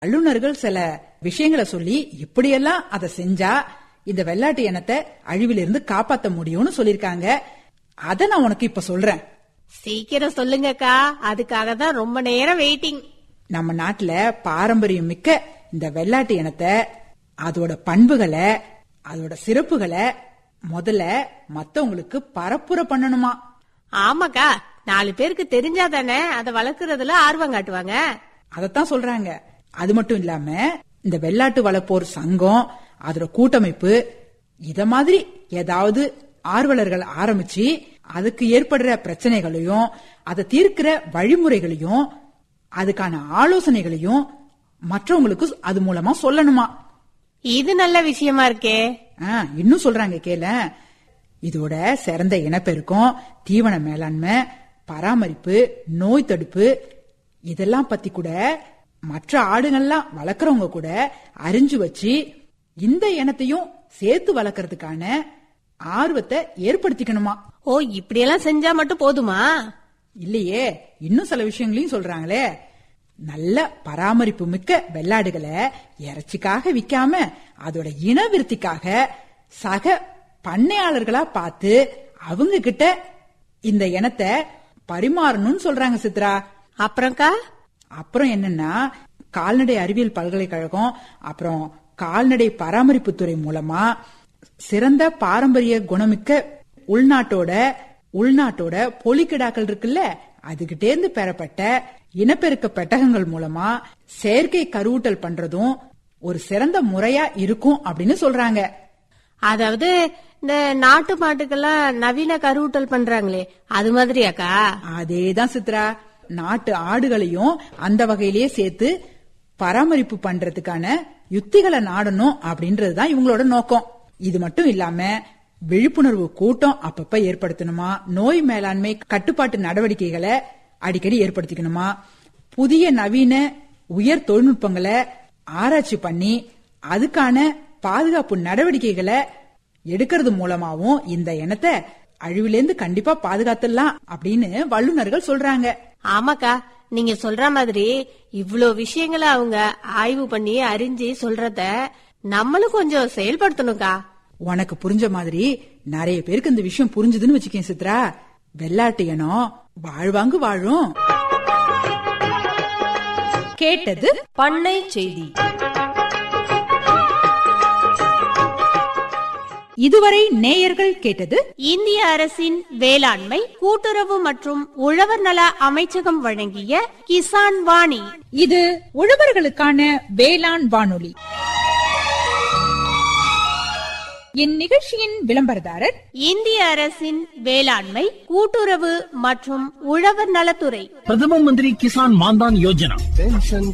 வல்லுநர்கள் சில விஷயங்களை சொல்லி இப்படியெல்லாம் அதை செஞ்சா இந்த வெள்ளாட்டு இனத்தை அழிவிலிருந்து காப்பாத்த முடியும்னு சொல்லிருக்காங்க அத நான் உனக்கு இப்ப சொல்றேன் சீக்கிரம் சொல்லுங்கக்கா அதுக்காக தான் ரொம்ப நேரம் வெயிட்டிங் நம்ம நாட்டுல பாரம்பரியம் மிக்க இந்த வெள்ளாட்டு இனத்தை அதோட பண்புகளை அதோட சிறப்புகளை முதல்ல மத்தவங்களுக்கு பரப்புர பண்ணணுமா ஆமாக்கா நாலு பேருக்கு தெரிஞ்சாதானே அதை வளர்க்கறதுல ஆர்வம் காட்டுவாங்க அதத்தான் சொல்றாங்க அது மட்டும் இல்லாம இந்த வெள்ளாட்டு வளர்ப்போர் சங்கம் அதோட கூட்டமைப்பு இத மாதிரி ஏதாவது ஆர்வலர்கள் ஆரம்பிச்சு அதுக்கு ஏற்படுற பிரச்சனைகளையும் அதை தீர்க்கிற வழிமுறைகளையும் அதுக்கான ஆலோசனைகளையும் மற்றவங்களுக்கு அது மூலமா சொல்லணுமா இது நல்ல விஷயமா இருக்கே ஆ, இன்னும் சொல்றாங்க கேள இதோட சிறந்த இனப்பெருக்கம் தீவன மேலாண்மை பராமரிப்பு நோய் தடுப்பு இதெல்லாம் பத்தி கூட மற்ற ஆடுகள்லாம் வளர்க்கறவங்க கூட அறிஞ்சு வச்சு இந்த இனத்தையும் சேர்த்து வளர்க்கறதுக்கான ஆர்வத்தை ஏற்படுத்திக்கணுமா ஓ இப்படியெல்லாம் செஞ்சா மட்டும் போதுமா இல்லையே இன்னும் சில விஷயங்களையும் சொல்றாங்களே நல்ல பராமரிப்பு மிக்க வெள்ளாடுகளை இறைச்சிக்காக விக்காம அதோட இனவிருத்திக்காக சக பண்ணையாளர்களா பார்த்து அவங்க கிட்ட இந்த இனத்தை பரிமாறணும்னு சொல்றாங்க சித்ரா அப்புறம்க்கா அப்புறம் என்னன்னா கால்நடை அறிவியல் பல்கலைக்கழகம் அப்புறம் கால்நடை பராமரிப்பு துறை மூலமா சிறந்த பாரம்பரிய குணமிக்க உள்நாட்டோட உள்நாட்டோட பொலிக்கிடாக்கள் இருக்குல்ல அதுகிட்டே இருந்து பெறப்பட்ட இனப்பெருக்க பெட்டகங்கள் மூலமா செயற்கை கருவூட்டல் பண்றதும் ஒரு சிறந்த முறையா இருக்கும் அப்படின்னு சொல்றாங்க அதாவது இந்த நாட்டு மாட்டுக்கெல்லாம் நவீன கருவூட்டல் பண்றாங்களே அது மாதிரியாக்கா அதேதான் சித்ரா நாட்டு ஆடுகளையும் அந்த வகையிலேயே சேர்த்து பராமரிப்பு பண்றதுக்கான யுத்திகளை நாடணும் அப்படின்றதுதான் இவங்களோட நோக்கம் இது மட்டும் இல்லாம விழிப்புணர்வு கூட்டம் அப்பப்ப ஏற்படுத்தணுமா நோய் மேலாண்மை கட்டுப்பாட்டு நடவடிக்கைகளை அடிக்கடி ஏற்படுத்திக்கணுமா புதிய நவீன உயர் தொழில்நுட்பங்களை ஆராய்ச்சி பண்ணி அதுக்கான பாதுகாப்பு நடவடிக்கைகளை எடுக்கிறது மூலமாவும் இந்த இனத்தை அழிவிலேந்து கண்டிப்பா பாதுகாத்துடலாம் அப்படின்னு வல்லுநர்கள் சொல்றாங்க ஆமாக்கா நீங்க சொல்ற மாதிரி இவ்ளோ விஷயங்களை அவங்க ஆய்வு பண்ணி அறிஞ்சு சொல்றத நம்மளும் கொஞ்சம் செயல்படுத்தணும்க்கா உனக்கு புரிஞ்ச மாதிரி நிறைய பேருக்கு இந்த விஷயம் புரிஞ்சுதுன்னு வச்சுக்கேன் சித்ரா வெள்ளாட்டு இனம் வாழ்வாங்கு வாழும் கேட்டது பண்ணை செய்தி இதுவரை நேயர்கள் கேட்டது இந்திய அரசின் வேளாண்மை கூட்டுறவு மற்றும் உழவர் நல அமைச்சகம் வழங்கிய கிசான் வாணி இது உழவர்களுக்கான வேளாண் வானொலி இந்நிகழ்ச்சியின் விளம்பரதாரர் இந்திய அரசின் வேளாண்மை கூட்டுறவு மற்றும் உழவர் நலத்துறை பிரதம மந்திரி கிசான் மான்தான் யோஜனா पेंशन